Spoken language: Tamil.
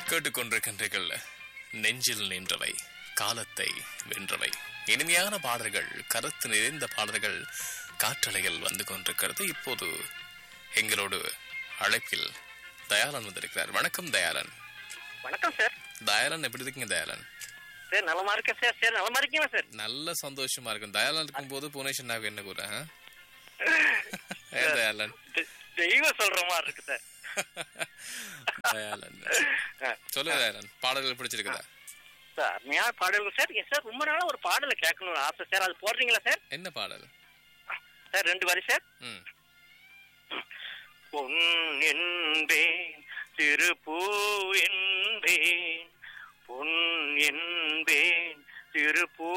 கேட்டுக்கொண்டிருக்கின்றீர்கள் நெஞ்சில் நின்றவை காலத்தை வென்றவை இனிமையான பாடல்கள் கருத்து நிறைந்த பாடல்கள் காற்றலையில் வந்து கொண்டிருக்கிறது இப்போது எங்களோடு அழைப்பில் தயாளன் வந்திருக்கிறார் வணக்கம் தயாளன் வணக்கம் சார் தயாளன் எப்படி இருக்கீங்க தயாளன் சார் நலமா இருக்கேன் சார் சார் நலமா இருக்கீங்களா சார் நல்ல சந்தோஷமா இருக்கும் தயாளன் இருக்கும்போது புவனேஸ்வரனாக என்ன கூற ஆ? ஏன் தயாளன் தெ- தெய்வம் சொல்ற மாதிரி இருக்கு சார் தயாளன் சொல்லு தயாளன் பாடல்கள் பிடிச்சிருக்குதா சார் அருமையான பாடல்கள் சார் எஸ் சார் ரொம்ப நாளா ஒரு பாடலை கேட்கணும்னு ஆசை சார் அது போடுறீங்களா சார் என்ன பாடல் சார் ரெண்டு வரி சார் ம் பொன் என்பேன் திருப்பூ என்பேன் பொன் என்பேன் திருப்பூ